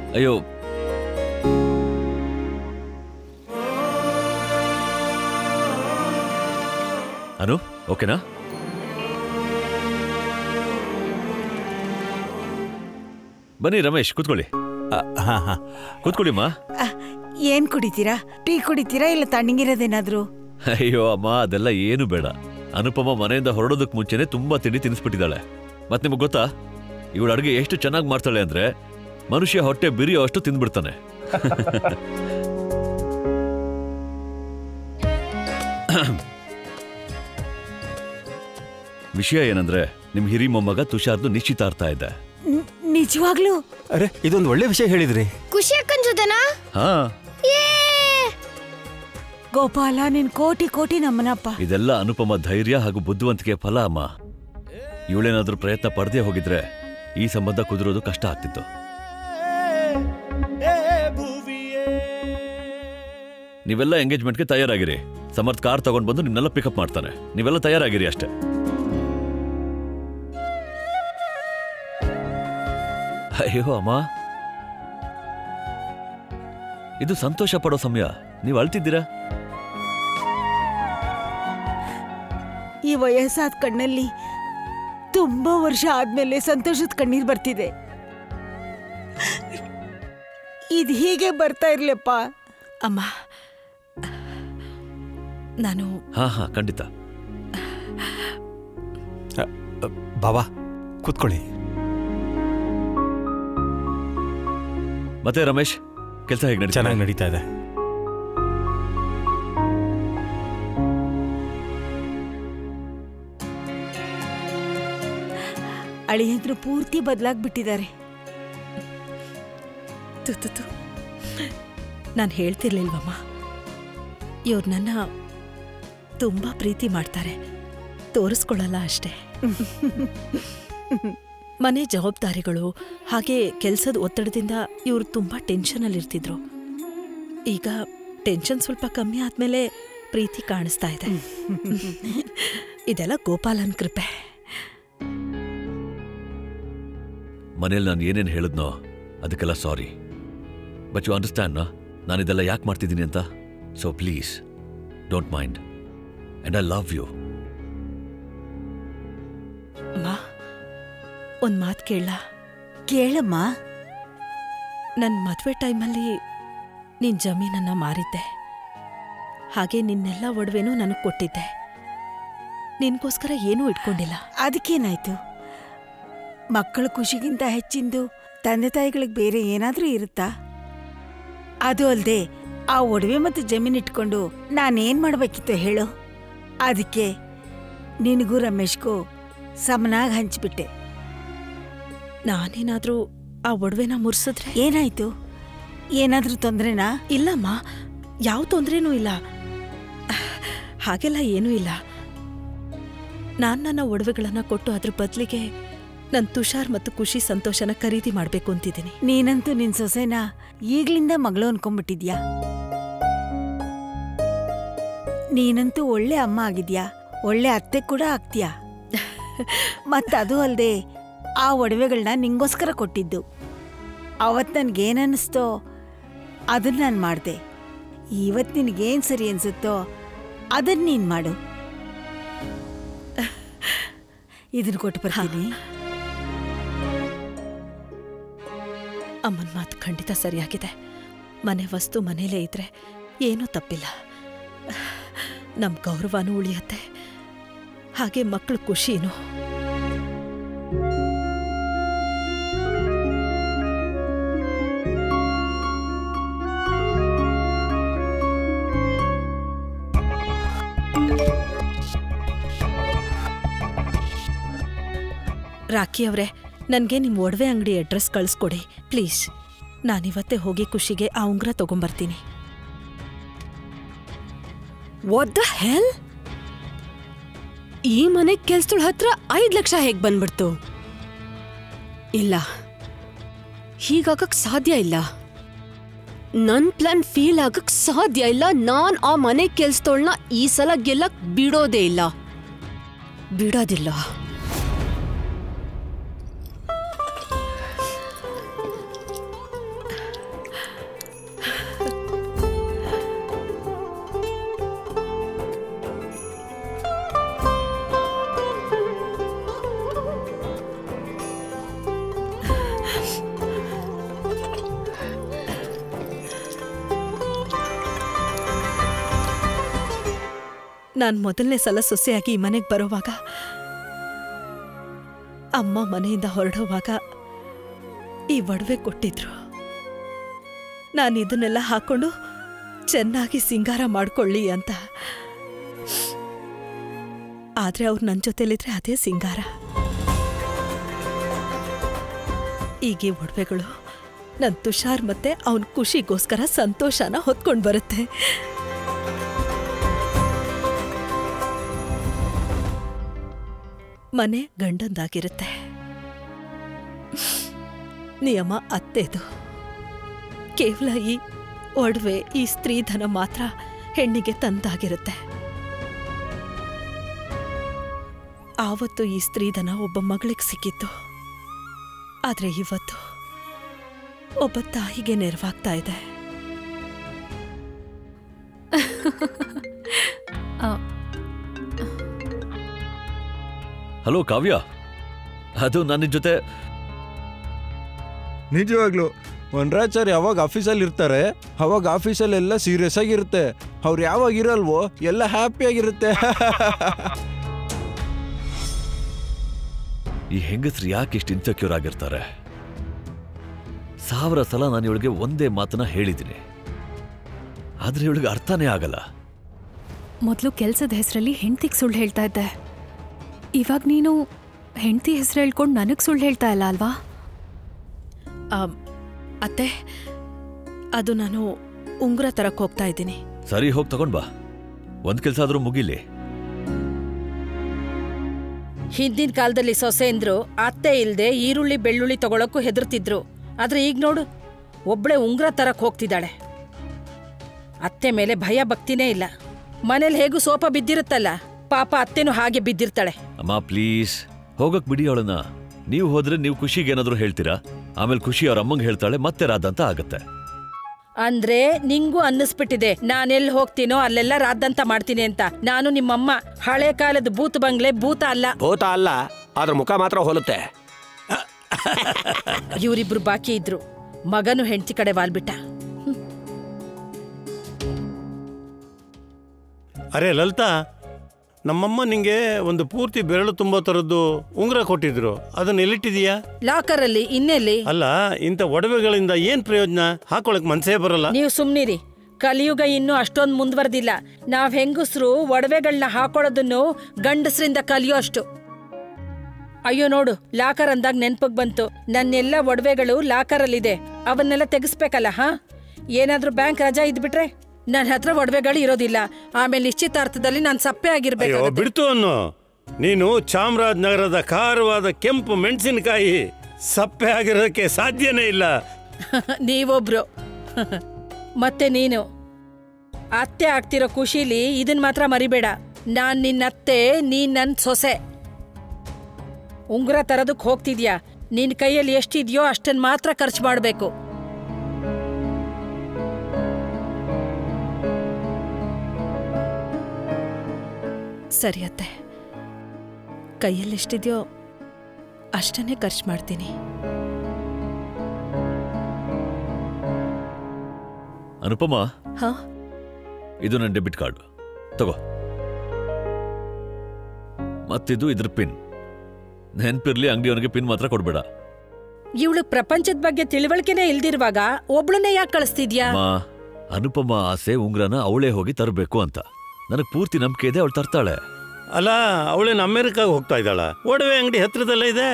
ಅಯ್ಯೋ ಅನು ಓಕೆನಾ ಬನ್ನಿ ರಮೇಶ್ ಕೂತ್ಕೊಳ್ಳಿ ಹಾ ಹಾ ಕೂತ್ಕೊಳ್ಳಿಮ್ಮ ಅಹ್, ಏನ್ ಕುಡಿತೀರಾ ಟೀ ಕುಡಿತೀರಾ ಇಲ್ಲ ತಣ್ಣಗಿರೋದೇನಾದ್ರೂ ಅಯ್ಯೋ ಅಮ್ಮ ಅದೆಲ್ಲ ಏನು ಬೇಡ ಅನುಪಮ ಮನೆಯಿಂದ ಹೊರಡೋದಕ್ಕೆ ಮುಂಚೆನೆ ತುಂಬಾ ತಿಂಡಿ ತಿನ್ನಿಸ್ಬಿಟ್ಟಿದ್ದಾಳೆ ಮತ್ತೆ ನಿಮಗೆ ಗೊತ್ತಾ ಇವಳು ಅಡುಗೆ ಎಷ್ಟು ಚೆನ್ನಾಗಿ ಮಾಡ್ತಾಳೆ ಅಂದ್ರೆ ಮನುಷ್ಯ ಹೊಟ್ಟೆ ಬಿರಿಯೋ ಅಷ್ಟು ತಿಂದ್ಬಿಡ್ತಾನೆ ವಿಷಯ ಏನಂದ್ರೆ ನಿಮ್ ಹಿರಿ ಮೊಮ್ಮಗ ತುಷಾರ್ದು ನಿಶ್ಚಿತಾರ್ಥ ಇದೆ ನ್- ನಿಜವಾಗ್ಲೂ ಅರೆ ಇದೊಂದು ಒಳ್ಳೆ ವಿಷಯ ಹೇಳಿದ್ರಿ ಖುಷಿ ಅಕ್ಕನ್ ಜೊತೆನಾ ಹಾ ಏ ಗೋಪಾಲ ನಿನ್ ಕೋಟಿ ಕೋಟಿ ನಮ್ಮನಪ್ಪ ಇದೆಲ್ಲ ಅನುಪಮ ಧೈರ್ಯ ಹಾಗೂ ಬುದ್ಧಿವಂತಿಕೆ ಫಲ ಅಮ್ಮ ಇವಳೇನಾದ್ರೂ ಪ್ರಯತ್ನ ಪಡದೆ ಹೋಗಿದ್ರೆ ಈ ಸಂಬಂಧ ಕುದುರೋದು ಕಷ್ಟ ಆಗ್ತಿತ್ತು ನೀವೆಲ್ಲ ಎಂಗೇಜ್ಮೆಂಟ್ಗೆ ತಯಾರಾಗಿರಿ ಸಮರ್ಥ್ ಕಾರ್ ತಗೊಂಡ್ ಬಂದು ನಿಮ್ನೆಲ್ಲ ಪಿಕಪ್ ಮಾಡ್ತಾನೆ ನೀವೆಲ್ಲ ತಯಾರಾಗಿರಿ ಅಷ್ಟೇ ಅಯ್ಯೋ ಅಮ್ಮ ಇದು ಸಂತೋಷ ಪಡೋ ಸಮಯ ನೀವು ಅಳ್ತಿದ್ದೀರಾ ಈ ವಯಸ್ಸಾದ ಕಣ್ಣಲ್ಲಿ ತುಂಬಾ ವರ್ಷ ಆದ್ಮೇಲೆ ಸಂತೋಷದ ಕಣ್ಣೀರ್ ಬರ್ತಿದೆ ಇದು ಹೀಗೆ ಬರ್ತಾ ಇರ್ಲಪ್ಪ ಅಮ್ಮ ನಾನು ಹಾ ಹಾ ಖಂಡಿತ ಅ, ಅ, ಬಾಬಾ ಕೂತ್ಕೊಳ್ಳಿ ಮತ್ತೆ ರಮೇಶ್ ಕೆಲಸ ಹೇಗೆ ನಡೀತಾ ಚೆನ್ನಾಗಿ ನಡೀತಾ ಇದೆ ಅಳಿಯಂದ್ರು ಪೂರ್ತಿ ಬದಲಾಗ್ಬಿಟ್ಟಿದ್ದಾರೆ ತು ತು ತು ನಾನು ಹೇಳ್ತಿರ್ಲಿಲ್ವಮ್ಮ ಇವ್ರು ನನ್ನ ತುಂಬ ಪ್ರೀತಿ ಮಾಡ್ತಾರೆ ತೋರಿಸ್ಕೊಳ್ಳಲ್ಲ ಅಷ್ಟೇ ಮನೆ ಜವಾಬ್ದಾರಿಗಳು ಹಾಗೆ ಕೆಲಸದ ಒತ್ತಡದಿಂದ ಇವ್ರು ತುಂಬ ಟೆನ್ಷನಲ್ಲಿರ್ತಿದ್ರು ಈಗ ಟೆನ್ಷನ್ ಸ್ವಲ್ಪ ಕಮ್ಮಿ ಆದಮೇಲೆ ಪ್ರೀತಿ ಕಾಣಿಸ್ತಾ ಇದೆ ಇದೆಲ್ಲ ಗೋಪಾಲನ್ ಕೃಪೆ ಮನೇಲಿ ನಾನು ಏನೇನು ಹೇಳಿದ್ನೋ ಅದಕ್ಕೆಲ್ಲ ಸಾರಿ ಬಟ್ ಯು ಅಂಡರ್ಸ್ಟ್ಯಾಂಡ್ ನಾ ನಾನು ಇದೆಲ್ಲ ಯಾಕೆ ಮಾಡ್ತಿದ್ದೀನಿ ಅಂತ so please don't mind and I love you ಅಮ್ಮ ಒಂದು ಮಾತು ಕೇಳ ಕೇಳಮ್ಮ ನನ್ನ ಮದುವೆ ಟೈಮಲ್ಲಿ ನಿನ್ನ ಜಮೀನನ್ನು ಮಾರಿದ್ದೆ ಹಾಗೆ ನಿನ್ನೆಲ್ಲ ಒಡವೆನೂ ನನಗೆ ಕೊಟ್ಟಿದ್ದೆ ನಿನ್ಗೋಸ್ಕರ ಏನೂ ಇಟ್ಕೊಂಡಿಲ್ಲ ಅದಕ್ಕೇನಾಯ್ತು ಮಕ್ಕಳ ಖುಷಿಗಿಂತ ಹೆಚ್ಚಿಂದು ತಂದೆ ತಾಯಿಗಳಿಗೆ ಬೇರೆ ಏನಾದ್ರೂ ಇರುತ್ತಾ ಅದು ಅಲ್ದೆ ಆ ಒಡವೆ ಮತ್ತು ಜಮೀನ್ ಇಟ್ಕೊಂಡು ನಾನೇನ್ ಮಾಡ್ಬೇಕಿತ್ತು ಹೇಳು ಅದಕ್ಕೆ ನಿನಗೂ ರಮೇಶ್ಗೂ ಸಮನಾಗಿ ಹಂಚ್ಬಿಟ್ಟೆ ನಾನೇನಾದರೂ ಆ ಒಡವೆನ ಮುರ್ಸಿದ್ರೆ ಏನಾಯ್ತು ಏನಾದ್ರೂ ತೊಂದ್ರೆನಾ ಇಲ್ಲಮ್ಮ ಯಾವ ತೊಂದರೆನೂ ಇಲ್ಲ ಹಾಗೆಲ್ಲ ಏನೂ ಇಲ್ಲ ನಾನು ನನ್ನ ಒಡವೆಗಳನ್ನು ಕೊಟ್ಟು ಅದ್ರ ಬದಲಿಗೆ ನನ್ನ ತುಷಾರ್ ಮತ್ತು ಖುಷಿ ಸಂತೋಷನ ಖರೀದಿ ಮಾಡಬೇಕು ಅಂತಿದ್ದೀನಿ ನೀನಂತೂ ನಿನ್ ಸೊಸೆನ ಈಗ್ಲಿಂದ ಮಗಳು ಅನ್ಕೊಂಡ್ಬಿಟ್ಟಿದ್ಯಾ ನೀನಂತೂ ಒಳ್ಳೆ ಅಮ್ಮ ಆಗಿದ್ಯಾ ಒಳ್ಳೆ ಅತ್ತೆ ಕೂಡ ಆಗ್ತೀಯಾ ಮತ್ತದು ಅಲ್ದೆ ಆ ಒಡವೆಗಳನ್ನ ನಿಂಗೋಸ್ಕರ ಕೊಟ್ಟಿದ್ದು ಅವತ್ ನನ್ಗೇನನ್ನಿಸ್ತೋ ಅದನ್ನ ನಾನು ಮಾಡ್ದೆ ಇವತ್ ನಿನಗೇನ್ ಸರಿ ಅನ್ಸುತ್ತೋ ಅದನ್ನ ನೀನ್ ಮಾಡು ಇದನ್ನ ಕೊಟ್ಟು ಬರ್ತೀನಿ ಅಮ್ಮನ ಮಾತು ಖಂಡಿತ ಸರಿಯಾಗಿದೆ ಮನೆ ವಸ್ತು ಮನೇಲೇ ಇದ್ರೆ ಏನೂ ತಪ್ಪಿಲ್ಲ ನಮ್ಮ ಗೌರವನೂ ಉಳಿಯತ್ತೆ ಹಾಗೆ ಮಕ್ಕಳ ಖುಷಿನೂ ರಾಖಿ ಅವರೇ ನನಗೆ ನಿಮ್ಮ ಒಡವೆ ಅಂಗಡಿ ಅಡ್ರೆಸ್ ಕಳಿಸ್ಕೊಡಿ ಪ್ಲೀಸ್ ನಾನಿವತ್ತೇ ಹೋಗಿ ಖುಷಿಗೆ ಆ ಉಂಗುರ ತಗೊಂಬರ್ತೀನಿ ವಾಟ್ ದ ಹೆಲ್ ಈ ಮನೆ ಕೆಲ್ಸದಳ ಹತ್ರ ಐದ್ ಲಕ್ಷ ಹೇಗ್ ಬಂದ್ಬಿಡ್ತು ಇಲ್ಲ ಹೀಗಾಗಕ್ ಸಾಧ್ಯ ಇಲ್ಲ ನನ್ ಪ್ಲಾನ್ ಫೀಲ್ ಆಗಕ್ ಸಾಧ್ಯ ಇಲ್ಲ ನಾನ್ ಆ ಮನೆ ಕೆಲ್ಸದೊಳ್ನ ಈ ಸಲ ಗೆಲ್ಲಕ್ ಬಿಡೋದೇ ಇಲ್ಲ ಬಿಡೋದಿಲ್ಲ ನಾನು ಮೊದಲನೇ ಸಲ ಸೊಸೆಯಾಗಿ ಈ ಮನೆಗೆ ಬರೋವಾಗ ಅಮ್ಮ ಮನೆಯಿಂದ ಹೊರಡೋವಾಗ ಈ ಒಡವೆ ಕೊಟ್ಟಿದ್ರು ನಾನು ಇದನ್ನೆಲ್ಲ ಹಾಕೊಂಡು ಚೆನ್ನಾಗಿ ಸಿಂಗಾರ ಮಾಡ್ಕೊಳ್ಳಿ ಅಂತ ಆದ್ರೆ ಅವ್ರು ನನ್ನ ಜೊತೆಲಿದ್ರೆ ಅದೇ ಸಿಂಗಾರ ಈಗ ಈ ಒಡವೆಗಳು ನನ್ನ ತುಷಾರ್ ಮತ್ತೆ ಅವನ ಖುಷಿಗೋಸ್ಕರ ಸಂತೋಷನ ಹೊತ್ಕೊಂಡು ಬರುತ್ತೆ ಮನೆ ಗಂಡಂದಾಗಿರುತ್ತೆ ನಿಯಮ ಅತ್ತೆದು ಕೇವಲ ಈ ಒಡವೆ ಈ ಸ್ತ್ರೀಧನ ಮಾತ್ರ ಹೆಣ್ಣಿಗೆ ತಂದಾಗಿರುತ್ತೆ ಆವತ್ತು ಈ ಸ್ತ್ರೀಧನ ಒಬ್ಬ ಮಗಳಿಗೆ ಸಿಕ್ಕಿತ್ತು ಆದ್ರೆ ಇವತ್ತು ಒಬ್ಬ ತಾಯಿಗೆ ನೆರವಾಗ್ತಾ ಇದೆ ಹಲೋ ಕಾವ್ಯ ಅದು ನನ್ನ ಜೊತೆ ನಿಜವಾಗ್ಲು ವನರಾಚಾರ್ಯ ಯಾವಾಗ ಆಫೀಸಲ್ಲಿ ಇರ್ತಾರೆ ಅವಾಗ ಆಫೀಸಲ್ಲೆಲ್ಲ ಸೀರಿಯಸ್ ಆಗಿರುತ್ತೆ ಅವ್ರು ಯಾವಾಗ ಇರಲ್ವೋ ಎಲ್ಲ ಹ್ಯಾಪಿ ಆಗಿರುತ್ತೆ ಈ ಹೆಂಗಸ್ರು ಯಾಕೆ ಇಷ್ಟು ಇನ್ಸೆಕ್ಯೂರ್ ಆಗಿರ್ತಾರೆ ಸಾವಿರ ಸಲ ನಾನು ಇವಳಿಗೆ ಒಂದೇ ಮಾತನ್ನ ಹೇಳಿದ್ದೀನಿ ಆದ್ರೆ ಇವಳಿಗೆ ಅರ್ಥನೇ ಆಗಲ್ಲ ಮೊದಲು ಕೆಲ್ಸದ ಹೆಸರಲ್ಲಿ ಹೆಂಡ್ತಿಗೆ ಸುಳ್ಳು ಹೇಳ್ತಾ ಇದ್ದೆ ಇವಾಗ ನೀನು ಹೆಂಡ್ತಿ ಹೆಸರು ಹೇಳ್ಕೊಂಡು ನನಗೆ ಸುಳ್ಳು ಹೇಳ್ತಾ ಇಲ್ಲ ಅಲ್ವಾ ಆಮ್, ಅತ್ತೆ ಅದು ನಾನು ಉಂಗುರ ತರಕ್ ಹೋಗ್ತಾ ಇದ್ದೀನಿ ಸರಿ ಹೋಗಿ ತಗೊಂಡ್ ಬಾ ಒಂದ್ ಕೆಲ್ಸ ಆದ್ರೂ ಮುಗಿಲಿ ಹಿಂದಿನ ಕಾಲದಲ್ಲಿ ಸೊಸೆಂದ್ರು ಅತ್ತೆ ಇಲ್ದೆ ಈರುಳ್ಳಿ ಬೆಳ್ಳುಳ್ಳಿ ತಗೊಳಕ್ಕೂ ಹೆದರ್ತಿದ್ರು ಆದ್ರೆ ಈಗ ನೋಡು ಒಬ್ಳೆ ಉಂಗ್ರ ತರಕ್ ಹೋಗ್ತಿದ್ದಾಳೆ ಅತ್ತೆ ಮೇಲೆ ಭಯ ಭಕ್ತಿನೇ ಇಲ್ಲ ಮನೇಲಿ ಹೇಗೂ ಸೋಪ ಬಿದ್ದಿರುತ್ತಲ್ಲ ಪಾಪ ಅತ್ತೆನೂ ಹಾಗೆ ಬಿದ್ದಿರ್ತಾಳೆ ಅಮ್ಮ ಪ್ಲೀಸ್ ಹೋಗಕ್ ಬಿಡಿ ಅವಳನ್ನ ನೀವು ಹೋದ್ರೆ ನೀವು ಖುಷಿಗೆ ಏನಾದ್ರೂ ಹೇಳ್ತೀರಾ ಆಮೇಲೆ ಖುಷಿ ಅವ್ರ ಅಮ್ಮಂಗೆ ಹೇಳ್ತಾಳೆ ಮತ್ತೆ ರಾಧ ಅಂತ ಆಗತ್ತೆ ಅಂದ್ರೆ ನಿಂಗೂ ಅನ್ನಿಸ್ಬಿಟ್ಟಿದೆ ನಾನೆಲ್ಲಿ ಹೋಗ್ತೀನೋ ಅಲ್ಲೆಲ್ಲ ರಾದ್ದಂತ ಮಾಡ್ತೀನಿ ಅಂತ ನಾನು ನಿಮ್ಮಮ್ಮ ಹಳೆ ಕಾಲದ ಭೂತ ಬಂಗ್ಲೆ ಭೂತ ಅಲ್ಲ ಭೂತ ಅಲ್ಲ ಅದ್ರ ಮುಖ ಮಾತ್ರ ಹೋಲುತ್ತೆ ಇವರಿಬ್ರು ಬಾಕಿ ಇದ್ರು ಮಗನು ಹೆಂಡತಿ ಕಡೆ ವಾಲ್ಬಿಟ್ಟ ಅರೆ ಲಲಿತಾ ನಮ್ಮಮ್ಮ ನಿಂಗೆ ಒಂದು ಪೂರ್ತಿ ಬೆರಳು ತುಂಬೋ ಥರದ್ದು ಉಂಗುರ ಕೊಟ್ಟಿದ್ರು ಅದನ್ನ ಎಲ್ಲಿಟ್ಟಿದೀಯಾ ಲಾಕರ್ ಅಲ್ಲಿ ಇನ್ನೆಲ್ಲಿ ಅಲ್ಲ ಇಂಥ ಒಡವೆಗಳಿಂದ ಏನ್ ಪ್ರಯೋಜನ ಹಾಕೊಳಕ್ ಮನ್ಸೇ ಬರಲ್ಲ ನೀವು ಸುಮ್ನಿರಿ ಕಲಿಯುಗ ಇನ್ನೂ ಅಷ್ಟೊಂದು ಮುಂದುವರೆದಿಲ್ಲ ನಾವ್ ಹೆಂಗಸ್ರು ಒಡವೆಗಳನ್ನ ಹಾಕೊಳ್ಳೋದನ್ನು ಗಂಡಸ್ರಿಂದ ಕಲಿಯೋ ಅಷ್ಟು ಅಯ್ಯೋ ನೋಡು ಲಾಕರ್ ಅಂದಾಗ ನೆನ್ಪಗ್ ಬಂತು ನನ್ನೆಲ್ಲ ಒಡವೆಗಳು ಲಾಕರಲ್ಲಿದೆ ಅವನ್ನೆಲ್ಲ ತೆಗಿಸ್ಬೇಕಲ್ಲ ಹಾ ಏನಾದ್ರೂ ಬ್ಯಾಂಕ್ ರಜಾ ಇದ್ಬಿಟ್ರೆ ನನ್ನ ಹತ್ರ ಒಡವೆಗಳು ಇರೋದಿಲ್ಲ ಆಮೇಲೆ ನಿಶ್ಚಿತಾರ್ಥದಲ್ಲಿ ನಾನು ಸಪ್ಪೆ ಅಯ್ಯೋ ಆಗಿರ್ಬೇಕು ಬಿಡ್ತು ಅನ್ನು ನೀನು ಚಾಮರಾಜನಗರದ ಖಾರವಾದ ಕೆಂಪು ಮೆಣಸಿನಕಾಯಿ ಸಪ್ಪೆ ಆಗಿರೋದಕ್ಕೆ ಸಾಧ್ಯನೇ ಇಲ್ಲ ನೀವೊಬ್ರು ಮತ್ತೆ ನೀನು ಅತ್ತೆ ಆಗ್ತಿರೋ ಖುಷಿಲಿ ಇದನ್ ಮಾತ್ರ ಮರಿಬೇಡ ನಾನ್ ನಿನ್ನ ಅತ್ತೆ ನೀನ್ ನನ್ ಸೊಸೆ ಉಂಗುರ ತರದಕ್ ಹೋಗ್ತಿದ್ಯಾ ನಿನ್ ಕೈಯಲ್ಲಿ ಎಷ್ಟಿದ್ಯೋ ಅಷ್ಟನ್ ಮಾತ್ರ ಖರ್ಚು ಮಾಡ್ಬೇಕು ಸರಿ ಅತ್ತೆ ಕೈಯಲ್ಲೆಷ್ಟಿದೆಯೋ ಅಷ್ಟನ್ನೇ ಖರ್ಚು ಮಾಡ್ತೀನಿ ಅನುಪಮ ಹಾ ಇದು ನನ್ನ ಡೆಬಿಟ್ ಕಾರ್ಡ್ ತಗೋ ಮತ್ತಿದು ಇದ್ರ ಪಿನ್ ನೆನ್ಪಿರ್ಲಿ ಅಂಗಡಿಯವನಿಗೆ ಪಿನ್ ಮಾತ್ರ ಕೊಡ್ಬೇಡ ಇವಳು ಪ್ರಪಂಚದ ಬಗ್ಗೆ ತಿಳುವಳಿಕೆನೇ ಇಲ್ದಿರುವಾಗ ಒಬ್ಳನ್ನೇ ಯಾಕೆ ಕಳಿಸ್ತಿದ್ಯಾ ಅಮ್ಮ ಅನುಪಮ ಆಸೆ ಉಂಗ್ರನ ಅವಳೇ ಹೋಗಿ ತರಬೇಕು ಅಂತ ನನಗೆ ಪೂರ್ತಿ ನಂಬಿಕೆ ಇದೆ ಅವಳು ತರ್ತಾಳೆ ಅಲ್ಲ ಅವಳೇನು ಅಮೆರಿಕಾಗ ಹೋಗ್ತಾ ಇದ್ದಾಳ ಒಡವೆ ಅಂಗಡಿ ಹತ್ರದಲ್ಲೇ ಇದೆ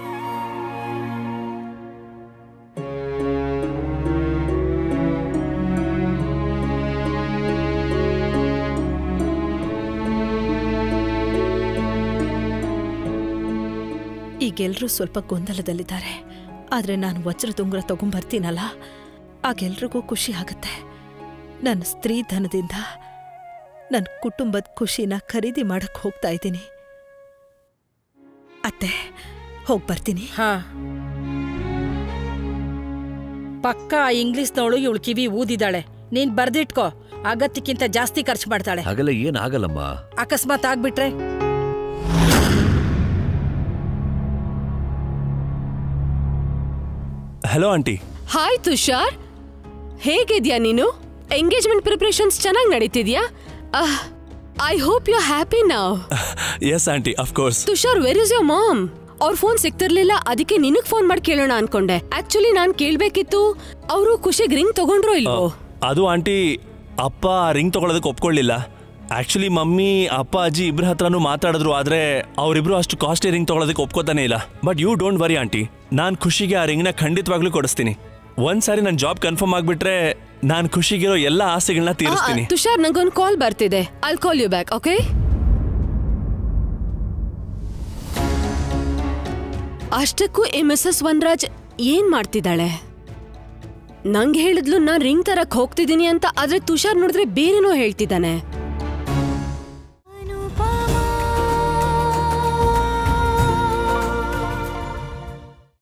ಈಗೆಲ್ರೂ ಸ್ವಲ್ಪ ಗೊಂದಲದಲ್ಲಿದ್ದಾರೆ ಆದ್ರೆ ನಾನು ವಜ್ರದ ಉಂಗುರ ತಗೊಂಬರ್ತೀನಲ್ಲ ಆಗೆಲ್ರಿಗೂ ಖುಷಿ ಆಗುತ್ತೆ ನನ್ನ ಸ್ತ್ರೀ ಧನದಿಂದ ನನ್ನ ಕುಟುಂಬದ ಖುಷಿನ ಖರೀದಿ ಮಾಡಕ್ ಹೋಗ್ತಾ ಇದ್ದೀನಿ ಅತ್ತೆ ಹೋಗ್ ಬರ್ತೀನಿ ಹಾ ಪಕ್ಕ ಆ ಇಂಗ್ಲಿಷ್ನವಳು ಇವಳು ಕಿವಿ ಊದಿದಾಳೆ ನೀನ್ ಬರ್ದಿಟ್ಕೋ ಅಗತ್ಯಕ್ಕಿಂತ ಜಾಸ್ತಿ ಖರ್ಚು ಮಾಡ್ತಾಳೆ ಹಾಗೆಲ್ಲ ಏನ್ ಆಗಲ್ಲಮ್ಮ ಅಕಸ್ಮಾತ್ ಆಗ್ಬಿಟ್ರೆ ಹಲೋ ಆಂಟಿ ಹಾಯ್ ತುಷಾರ್ ಹೇಗಿದ್ಯಾ ನೀನು ಎಂಗೇಜ್ಮೆಂಟ್ ಪ್ರಿಪ್ರೇಷನ್ಸ್ ಚೆನ್ನಾಗಿ ನಡೀತಿದ್ಯಾ ah, I hope you happy ನಾವ್ yes aunty of course Tushar where is your mom ಅವ್ರ ಫೋನ್ ಸಿಗ್ತಿರ್ಲಿಲ್ಲ ಅದಕ್ಕೆ ನಿನಗ್ ಫೋನ್ ಮಾಡಿ ಕೇಳೋಣ ಅನ್ಕೊಂಡೆ ಆಕ್ಚುಲಿ ನಾನ್ ಕೇಳ್ಬೇಕಿತ್ತು ಅವರು ಖುಷಿಗ್ ರಿಂಗ್ ತಗೊಂಡ್ರೋ ಇಲ್ವೋ ಅದು ಆಂಟಿ ಅಪ್ಪ ರಿಂಗ್ ತಗೊಳ್ಳೋದಕ್ಕೆ ಒಪ್ಕೊಳ್ಳಿಲ್ಲ ಆಕ್ಚುಲಿ ಮಮ್ಮಿ ಅಪ್ಪ ಅಜ್ಜಿ ಇಬ್ರ ಹತ್ರನೂ ಮಾತಾಡಿದ್ರು ಆದ್ರೆ ಅವರಿಬ್ರು ಅಷ್ಟು ಕಾಸ್ಟ್ಲಿ ರಿಂಗ್ ತಗೊಳ್ಳೋದಕ್ಕೆ ಒಪ್ಕೋತಾನೆ ಇಲ್ಲ but you don't worry aunty ನಾನು ಖುಷಿಗೆ ಆ ರಿಂಗ್ನ ಖಂಡಿತವಾಗ್ಲೂ ಕೊಡಿಸ್ತೀನಿ ಒಂದ್ಸಾರಿ ನನ್ನ ಜಾಬ್ ಕನ್ಫರ್ಮ್ ಆಗ್ಬಿಟ್ರೆ ನಾನು ಖುಷಿಗಿರೋ ಎಲ್ಲ ಆಸೆಗಳನ್ನ ತೀರಿಸ್ತೀನಿ ತುಷಾರ್ ನಂಗೊಂದು ಕಾಲ್ ಬರ್ತಿದೆ I'll call you back okay ಅಷ್ಟಕ್ಕೂ ಈ ಮಿಸಸ್ ವನ್ರಾಜ್ ಏನ್ ಮಾಡ್ತಿದ್ದಾಳೆ ನಂಗೆ ಹೇಳಿದ್ಲು ನಾನ್ ರಿಂಗ್ ತರಕ್ ಹೋಗ್ತಿದ್ದೀನಿ ಅಂತ ಆದ್ರೆ ತುಷಾರ್ ನೋಡಿದ್ರೆ ಬೇರೆನೋ ಹೇಳ್ತಿದ್ದಾನೆ